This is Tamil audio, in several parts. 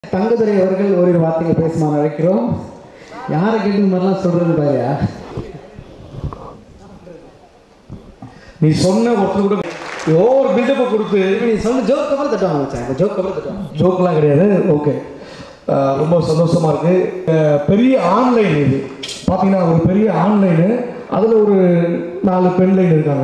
தங்கதுரை அவர்கள் ஓரிரு வார்த்தைகள் பேசுமாறு அழைக்கிறோம் யாரை கேட்டு இந்த மாதிரிலாம் சொல்றது பாரியா நீ சொன்ன ஒருத்தர் கூட ஓவர் பில்டப்பை கொடுத்து நீ சொன்ன ஜோக் கப்பல் தட்டுவாங்க மச்சான் ஜோக் கப்பல் தட்டுவாங்க ஜோக்கெலாம் கிடையாது ஓகே ரொம்ப சந்தோஷமாக இருக்குது பெரிய ஆன்லைன் இது பார்த்தீங்கன்னா ஒரு பெரிய ஆன்லைனு அதில் ஒரு நாலு பெண் லைன் இருக்காங்க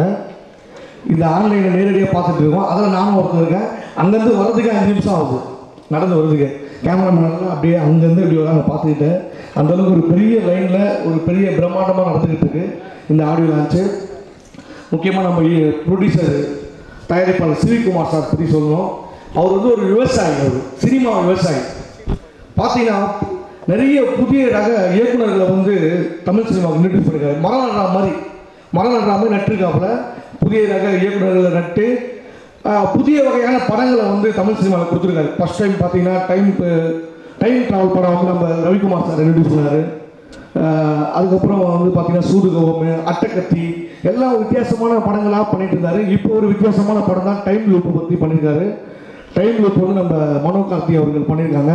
இந்த ஆன்லைனை நேரடியாக பார்த்துட்டு இருக்கோம் அதில் நானும் ஒருத்தர் இருக்கேன் அங்கேருந்து வர்றதுக்கு அஞ்சு நிமிஷம் ஆகுது நடந்து வர்றதுக்கு கேமராமேன்லாம் அப்படியே அங்கேருந்து இப்படி வராங்க பார்த்துக்கிட்டு அந்த அளவுக்கு ஒரு பெரிய லைனில் ஒரு பெரிய பிரம்மாண்டமாக நடந்துக்கிட்டு இருக்கு இந்த ஆடியோ லான்ச்சு முக்கியமாக நம்ம ப்ரொடியூசர் தயாரிப்பாளர் சிவிகுமார் சார் பற்றி சொல்லணும் அவர் வந்து ஒரு விவசாயி அவர் சினிமா விவசாயி பார்த்தீங்கன்னா நிறைய புதிய ரக இயக்குனர்களை வந்து தமிழ் சினிமாவுக்கு இன்ட்ரடியூஸ் பண்ணிருக்காரு மரம் நடுறா மாதிரி மரம் நடுறா மாதிரி நட்டுருக்காப்புல புதிய ரக இயக்குனர்களை நட்டு ஆஹ், புதிய வகையான படங்களை வந்து தமிழ் சினிமாவில் கொடுத்துருக்காரு ஃபர்ஸ்ட் டைம் பார்த்தீங்கன்னா டைம் டைம் ட்ராவல் படம் வந்து நம்ம ரவிக்குமார் சார் இன்ட்ரடியூஸ் பண்ணாரு ஆஹ், அதுக்கப்புறம் வந்து பார்த்தீங்கன்னா சூடுகோவம் அட்டக்கத்தி எல்லாம் வித்தியாசமான படங்களாக பண்ணிட்டு இருந்தாரு இப்போ ஒரு வித்தியாசமான படம் தான் டைம் லூப்பை பற்றி பண்ணியிருக்காரு டைம் லூப் வந்து நம்ம மனோ கார்த்தி அவர்கள் பண்ணியிருக்காங்க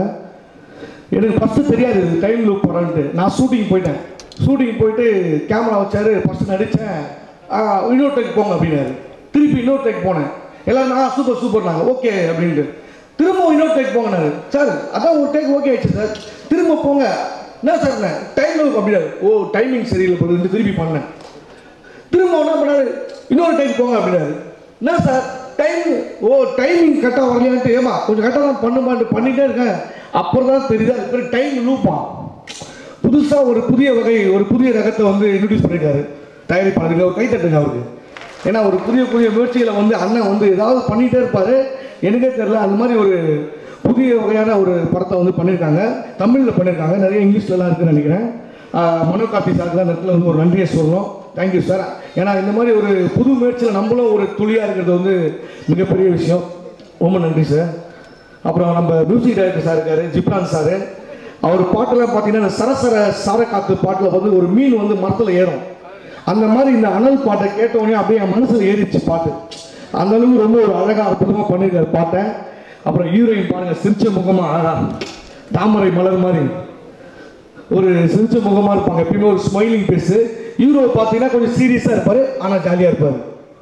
எனக்கு ஃபஸ்ட்டு தெரியாது இது டைம் லூப் படம்ட்டு நான் ஷூட்டிங் போயிட்டேன் ஷூட்டிங் போயிட்டு கேமரா வச்சாரு ஃபஸ்ட்டு நடித்தேன் இன்னொரு டேக் போங்க அப்படின்னாரு திருப்பி இன்னொரு டேக் போனேன் எல்லாரும் நான் சூப்பர் சூப்பர்னாங்க ஓகே அப்படின்ட்டு திரும்ப இன்னொரு டேக் போங்கனாரு சார் அதான் ஒரு டேக் ஓகே ஆயிடுச்சு சார் திரும்ப போங்க என்ன சார் டைம் லூப் அப்படின்னாரு ஓ டைமிங் சரியில்லை போடுது திருப்பி பண்ணேன் திரும்ப என்ன பண்ணாரு இன்னொரு டைம் போங்க அப்படின்னாரு என்ன சார் டைம் ஓ டைமிங் கரெக்டாக வரலையான்ட்டு ஏமா கொஞ்சம் கரெக்டாக தான் பண்ணுமான்ட்டு பண்ணிட்டே இருக்கேன் அப்புறம் தான் தெரியுது அது பேர் டைம் லூப்பா புதுசாக ஒரு புதிய வகை ஒரு புதிய ரகத்தை வந்து இன்ட்ரடியூஸ் பண்ணியிருக்காரு தயாரிப்பாளருக்கு ஒரு கைத்தட்டுங்க அவருக்கு ஏன்னா ஒரு புதிய புதிய முயற்சிகளை வந்து அண்ணன் வந்து ஏதாவது பண்ணிகிட்டே இருப்பார் எனக்கே தெரியல அது மாதிரி ஒரு புதிய வகையான ஒரு படத்தை வந்து பண்ணியிருக்காங்க தமிழில் பண்ணியிருக்காங்க நிறைய இங்கிலீஷ்லலாம் இருக்குன்னு நினைக்கிறேன் ஆஹ் மனோ கார்த்தி சாருக்கு தான் இந்த இடத்துல வந்து ஒரு நன்றியை சொல்லணும் தேங்க்யூ சார் ஏன்னா இந்த மாதிரி ஒரு புது முயற்சியில் நம்மளும் ஒரு துளியாக இருக்கிறது வந்து மிகப்பெரிய விஷயம் ரொம்ப நன்றி சார் அப்புறம் நம்ம மியூசிக் டைரக்டர் சார் இருக்காரு ஜிப்ரான் சார் அவர் பாட்டெல்லாம் பார்த்தீங்கன்னா இந்த சரசர சாரக்காத்து பாட்டில் வந்து ஒரு மீன் வந்து மரத்தில் ஏறும் அந்த மாதிரி இந்த அனல் பாட்டை கேட்டோடனே அப்படியே என் மனசில் ஏறிச்சு பாட்டு அந்த அளவுக்கு ரொம்ப ஒரு அழகாக அற்புதமாக பண்ணியிருக்காரு பாட்டை அப்புறம் ஹீரோயின் பாருங்க சிரிச்ச முகமா அழகா தாமரை மலர் மாதிரி ஒரு சிரிச்ச முகமா இருப்பாங்க எப்பயுமே ஒரு ஸ்மைலிங் பேஸு ஹீரோ பார்த்தீங்கன்னா கொஞ்சம் சீரியஸாக இருப்பார் ஆனால் ஜாலியாக இருப்பார்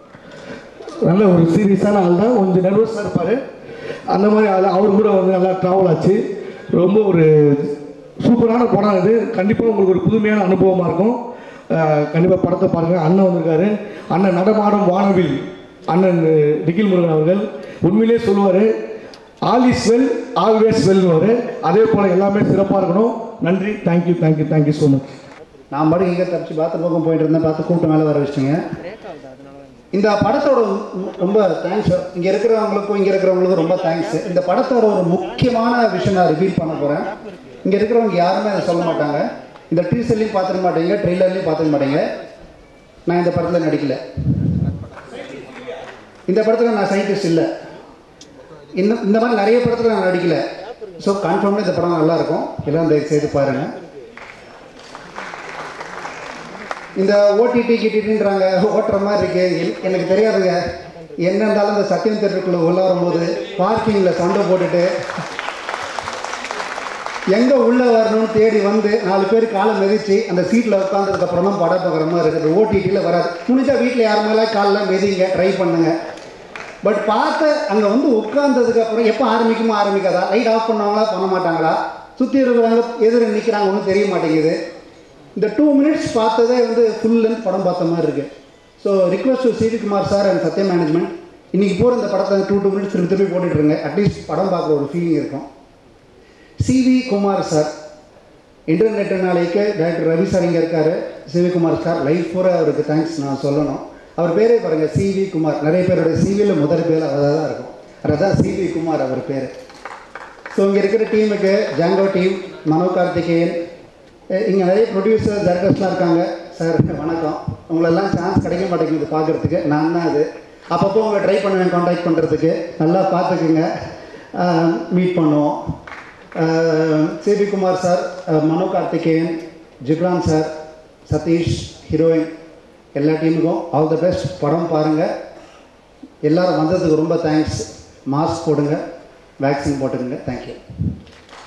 நல்ல ஒரு சீரியஸான ஆள் தான் கொஞ்சம் நர்வஸாக இருப்பார் அந்த மாதிரி ஆள் அவர் கூட வந்து நல்லா ட்ராவல் ஆச்சு ரொம்ப ஒரு சூப்பரான படம் இது கண்டிப்பாக உங்களுக்கு ஒரு புதுமையான அனுபவமாக இருக்கும் கண்டிப்பாக படத்தை பாருங்கள் அண்ணன் வந்திருக்காரு அண்ணன் நடமாடும் வானவில் அண்ணன் நிகில் முருகன் அவர்கள் உண்மையிலே சொல்லுவார் ஆல் இஸ் வெல் ஆல்வேஸ் வெல்னுவார் அதே போல் எல்லாமே சிறப்பாக இருக்கணும் நன்றி thank you thank you thank you so much நான் பாட்டுக்கு இங்கே தப்பிச்சு பாத்ரூம் பக்கம் போயிட்டு இருந்தேன் பார்த்து கூப்பிட்டு மேலே வர வச்சிட்டீங்க இந்த படத்தோட மு- ரொம்ப தேங்க்ஸ் இங்கே இருக்கிறவங்களுக்கும் இங்கே இருக்கிறவங்களுக்கும் ரொம்ப தேங்க்ஸ் இந்த படத்தோட ஒரு முக்கியமான விஷயம் நான் ரிவீல் பண்ண போகிறேன் இங்கே இருக்கிறவங்க யாருமே அதை சொல்ல மாட்டாங்க இந்த டீசர்லையும் பார்த்துக்க மாட்டீங்க ட்ரெய்லர்லையும் பார்த்துக்க மாட்டீங்க நான் இந்த படத்தில் நடிக்கல இந்த படத்தில் நான் சயின்டிஸ்ட் இல்லை இன்னும் இந்த மாதிரி நிறைய படத்தில் நான் நடிக்கல ஸோ கன்ஃபார்மாக இந்த படம் நல்லா இருக்கும் எல்லாம் தயவு செய்து பாருங்கள் இந்த ஓடிடி கிட்டின்றாங்க ஓட்டுற மாதிரி இருக்கு எ- எனக்கு தெரியாதுங்க என்ன இருந்தாலும் இந்த சத்தியம் தேட்டருக்குள்ள உள்ள வரும்போது பார்க்கிங்கில் சண்டை போட்டுட்டு எங்கே உள்ளே வரணும்னு தேடி வந்து நாலு பேர் காலை மிதிச்சு அந்த சீட்டில் உட்காந்ததுக்கு அப்புறம் தான் படம் பார்க்குற மாதிரி இருக்குது ஓடிடியில் வராது முடிஞ்சா வீட்டில் யார் மேலே காலில் மிதிங்க ட்ரை பண்ணுங்க பட் பார்த்த அங்கே வந்து உட்கார்ந்ததுக்கு அப்புறம் எப்போ ஆரம்பிக்குமோ ஆரம்பிக்காதா லைட் ஆஃப் பண்ணுவாங்களா பண்ண மாட்டாங்களா சுற்றி இருக்கிறவங்க எதிர நிற்கிறாங்க ஒன்றும் தெரிய மாட்டேங்குது இந்த டூ மினிட்ஸ் பார்த்ததே வந்து ஃபுல் லென்த் படம் பார்த்த மாதிரி இருக்கு so request to Sivakumar sir and Sathya management இன்னைக்கு போகிற இந்த படத்தை டூ டூ மினிட்ஸ் திருப்பி திருப்பி போட்டுட்டு இருங்க அட்லீஸ்ட் படம் பார்க்குற ஒரு ஃபீலிங் இருக்கும் சிவி குமார் சார் இன்டர்நெட் நாளைக்கு டாக்டர் ரவி சார் இங்கே இருக்கார் சிவிகுமார் சார் லைஃப் பூரா அவருக்கு தேங்க்ஸ் நான் சொல்லணும் அவர் பேரே பாருங்கள் சிவி குமார் நிறைய பேரோட சிவியில் முதல் பேர் அவராக தான் இருக்கும் அதான் சிவி குமார் அவர் பேர் ஸோ இங்கே இருக்கிற டீமுக்கு ஜாங்கோ டீம் மனோ கார்த்திகேயன் இங்கே நிறைய ப்ரொடியூசர் டேரக்டர்ஸ்லாம் இருக்காங்க சார் வணக்கம் உங்களெல்லாம் சான்ஸ் கிடைக்க மாட்டேங்குது பார்க்குறதுக்கு நான் தான் அது அப்பப்போ உங்களை ட்ரை பண்ணுவேன் காண்டாக்ட் பண்ணுறதுக்கு நல்லா பார்த்துக்குங்க மீட் பண்ணுவோம் சிபி குமார் சார் அஹ், மனோ கார்த்திகேயன் ஜிப்ரான் சார் சதீஷ் ஹீரோயின் எல்லா டீமுக்கும் ஆல் த பெஸ்ட் படம் பாருங்கள் எல்லாரும் வந்ததுக்கு ரொம்ப தேங்க்ஸ் மாஸ்க் போடுங்க வேக்சின் போட்டுக்கோங்க தேங்க்யூ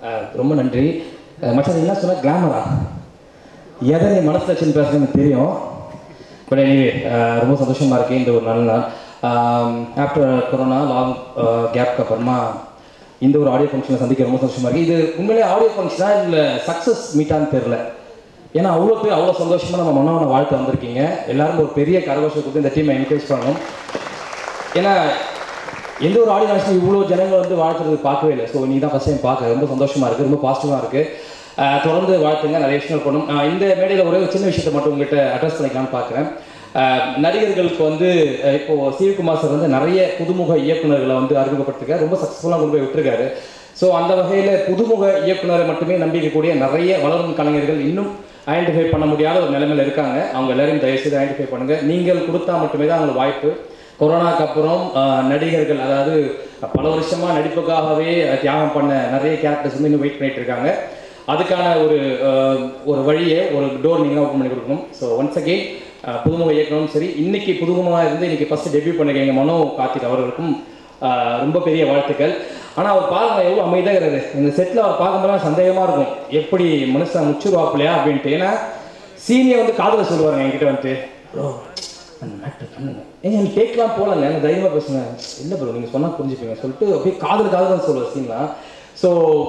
அஹ் ரொம்ப நன்றி அஹ் மச்சான் நீ என்ன சொன்ன கிளாமரா எதை நீ மனசில் வச்சுன்னு பேசுறது எனக்கு தெரியும் பட் எனிவே ரொம்ப சந்தோஷமாக இருக்கு இந்த ஒரு நல்ல நாள் ஆஃப்டர் கொரோனா லாங் கேப்க்கு அப்புறமா இந்த ஒரு ஆடியோ ஃபங்க்ஷனை சந்திக்க ரொம்ப சந்தோஷமாக இருக்குது இது உண்மையிலே ஆடியோ ஃபங்க்ஷனா இல்லை சக்ஸஸ் மீட்டான்னு தெரில ஏன்னா அவ்வளோ பேர் அவ்வளோ சந்தோஷமாக நம்ம மனோவனை வாழ்த்து வந்திருக்கீங்க எல்லாரும் ஒரு பெரிய கரகோஷம் கொடுத்து இந்த டீமை என்கரேஜ் பண்ணணும் ஏன்னா எந்த ஒரு ஆடியோ ஃபங்க்ஷன் இவ்வளோ ஜனங்கள் வந்து வாழ்த்துறது பார்க்கவே இல்லை ஸோ நீ தான் ஃபஸ்ட் டைம் பார்க்க ரொம்ப சந்தோஷமாக இருக்குது ரொம்ப பாசிட்டிவாக இருக்குது தொடர்ந்து வாழ்த்துங்க நிறைய விஷயங்கள் பண்ணும் ஆஹ் இந்த மேடையில் ஒரே ஒரு சின்ன விஷயத்தை மட்டும் உங்கள்கிட்ட அட்ரஸ் பண்ணிக்கலாம்னு பார்க்குறேன் நடிகர்களுக்கு வந்து அஹ் இப்போ சிவகுமார் சார் வந்து நிறைய புதுமுக இயக்குனர்களை வந்து அறிமுகப்படுத்திருக்காரு ரொம்ப சக்ஸஸ்ஃபுல்லாக கொண்டு போய் விட்டுருக்காரு ஸோ அந்த வகையில் புதுமுக இயக்குனரை மட்டுமே நம்பிக்கக்கூடிய நிறைய வளரும் கலைஞர்கள் இன்னும் ஐடென்டிஃபை பண்ண முடியாத ஒரு நிலைமையில் இருக்காங்க அவங்க எல்லாரையும் தயவுசெய்து ஐடென்டிஃபை பண்ணுங்க நீங்கள் கொடுத்தா மட்டுமே தான் அவங்களுக்கு வாய்ப்பு கொரோனாக்கு அப்புறம் ஆஹ், நடிகர்கள் அதாவது பல வருஷமா நடிப்புக்காகவே தியாகம் பண்ண நிறைய கேரக்டர்ஸ் வந்து இன்னும் வெயிட் பண்ணிட்டு இருக்காங்க அதுக்கான ஒரு ஆஹ், ஒரு வழியை ஒரு டோர் நீங்கள் ஓப்பன் பண்ணி கொடுக்கணும் ஸோ ஒன்ஸ் அகெயின் புதுமுக இயக்கணும் சரி இன்னைக்கு புதுமுகமாக இருந்து இன்னைக்கு ஃபர்ஸ்ட் டெபியூ பண்ணிருக்கீங்க மனோ கார்த்திக் அவர்களுக்கும் ஆஹ், ரொம்ப பெரிய வாழ்த்துக்கள் ஆனால் அவர் பாருங்க எவ்வளோ அமைதியாக இருக்கிறது இந்த செட்டில் அவர் பார்க்கும்போது சந்தேகமாக இருக்கும் எப்படி மனுஷன் முச்சுருவாப்பிலையா அப்படின்ட்டு ஏன்னா சீனியர் வந்து காதல சொல்லுவாருங்க என்கிட்ட வந்துட்டு ப்ரோ அந்த மேட்டர் பண்ணுங்க ஏங்க எனக்கு டேக்லாம் போகலங்க எனக்கு தைரியமாக பேசுங்க இல்லை ப்ரோ நீங்கள் சொன்னால் புரிஞ்சுப்பீங்க சொல்லிட்டு அப்படியே காதல் காதல் சொல்லுவார் சீன்லாம் ஸோ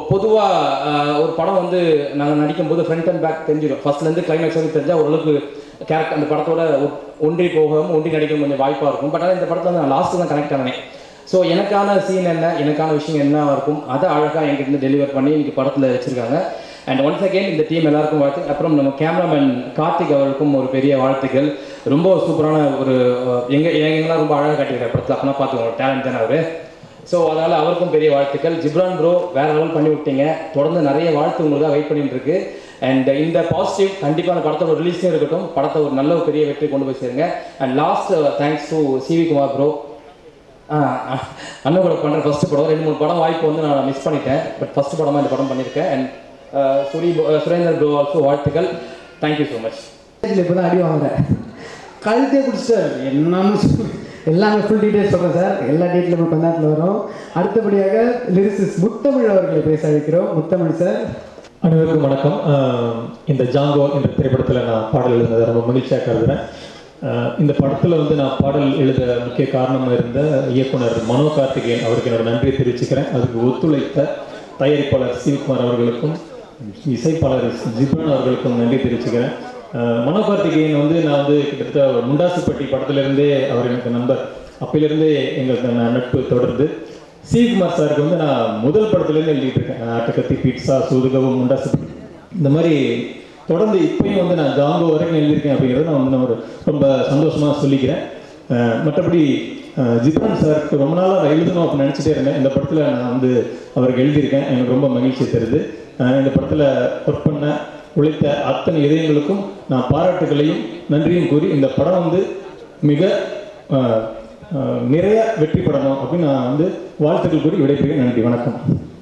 பொதுவாக ஒரு படம் வந்து நாங்கள் நடிக்கும்போது ஃப்ரண்ட் அண்ட் பேக் தெரிஞ்சிடும் ஃபர்ஸ்ட்லேருந்து கிளைமேக்ஸ் வரைக்கும் தெரிஞ்சால் ஓரளவுக்கு கேரக்டர் அந்த படத்தோட ஒ- ஒன்றி போகவும் ஒன்றி நடிக்க கொஞ்சம் வாய்ப்பாக இருக்கும் பட் ஆனால் இந்த படத்தில் வந்து நான் லாஸ்ட்டு தான் கனெக்ட் ஆனேன் ஸோ எனக்கான சீன் என்ன எனக்கான விஷயம் என்ன இருக்கும் அதை அழகாக என்கிட்ட டெலிவர் பண்ணி இன்னைக்கு படத்தில் வச்சுருக்காங்க அண்ட் ஒன்ஸ் அகெயின் இந்த டீம் எல்லாருக்கும் வாழ்த்து அப்புறம் நம்ம கேமராமேன் கார்த்திக் அவர்களுக்கும் ஒரு பெரிய வாழ்த்துக்கள் ரொம்ப சூப்பரான ஒரு அஹ், எங்க எங்கெல்லாம் ரொம்ப அழகாக காட்டியிருக்காரு படத்தில் அப்பனா பார்த்துக்கோங்க டேலண்ட் தானே அவர் ஸோ அதனால் அவருக்கும் பெரிய வாழ்த்துக்கள் ஜிப்ரான் ப்ரோ வேற லெவல் பண்ணி விட்டீங்க தொடர்ந்து நிறைய வாழ்த்து உங்களுக்கு வெயிட் பண்ணிட்டு இருக்கு அண்ட் இந்த பாசிட்டிவ் கண்டிப்பாக அந்த படத்தோட ரிலீஸும் இருக்கட்டும் படத்தை ஒரு நல்ல ஒரு பெரிய வெற்றி கொண்டு போய் சேருங்க and last thanks to Sivakumar bro அண்ணன் கூட பண்ணுற ஃபர்ஸ்ட் படம் ரெண்டு மூணு படம் வாய்ப்பு வந்து நான் மிஸ் பண்ணிட்டேன் பட் ஃபர்ஸ்ட் படமாக இந்த படம் பண்ணியிருக்கேன் and Suri Surender bro also வாழ்த்துக்கள் தேங்க்யூ ஸோ மச் ஸ்டேஜில் இப்போ தான் அடி வாங்குறேன் கழுத்தே பிடிச்சிட்டார் என்னன்னு சொல்லு எல்லாமே ஃபுல் டீட்டெயில்ஸ் சொல்கிறேன் சார் எல்லா டீட்டெயிலும் கொஞ்ச நேரத்தில் வரும் அடுத்தபடியாக லிரிசிஸ் முத்தமிழ் அவர்களை பேச வைக்கிறோம் முத்தமிழ் சார் அனைவருக்கும் வணக்கம் ஆஹ் இந்த ஜாங்கோ என்ற திரைப்படத்தில் நான் பாடல் எழுதுனதை ரொம்ப மகிழ்ச்சியாக கருதுகிறேன் ஆஹ் இந்த படத்தில் வந்து நான் பாடல் எழுத முக்கிய காரணமாக இருந்த இயக்குனர் மனோ கார்த்திகேயன் அவருக்கு என்னோட நன்றியை தெரிவிச்சுக்கிறேன் அதுக்கு ஒத்துழைத்த தயாரிப்பாளர் சிவகுமார் அவர்களுக்கும் இசைப்பாளர் ஜிப்ரான் அவர்களுக்கும் நன்றி தெரிவிச்சுக்கிறேன் ஆஹ் மனோ கார்த்திகேயன் வந்து நான் வந்து கிட்டத்தட்ட ஒரு முண்டாசுப்பட்டி படத்துலேருந்தே அவர் எனக்கு நண்பர் அப்பையிலேருந்தே எங்களுக்கு ந- நட்பு தொடருது சிவகுமார் சாருக்கு வந்து நான் முதல் படத்துலேருந்து எழுதிட்டு இருக்கேன் ஆட்டக்கத்தி பீட்சா சூதுகவும் முண்டாசு இந்த மாதிரி தொடர்ந்து இப்பயும் வந்து நான் ஜாங்கோ வரைக்கும் எழுதியிருக்கேன் அப்படிங்கிறத நான் வந்து நான் ஒரு ரொம்ப சந்தோஷமாக சொல்லிக்கிறேன் அஹ் மற்றபடி அஹ் ஜிப்ரான் சாருக்கு ரொம்ப நாளாக நான் எழுதணும் அப்படின்னு நினச்சிட்டே இருந்தேன் இந்த படத்தில் நான் வந்து அவருக்கு எழுதியிருக்கேன் எனக்கு ரொம்ப மகிழ்ச்சி தருது அஹ் இந்த படத்தில் ஒர்க் பண்ண உழைத்த அத்தனை இதயங்களுக்கும் நான் பாராட்டுகளையும் நன்றியும் கூறி இந்த படம் வந்து மிக அஹ், அஹ், நிறைய வெற்றி பெறணும் அப்படின்னு நான் வந்து வாழ்த்துக்கள் கூறி விடைபெறுகிறேன் நன்றி வணக்கம்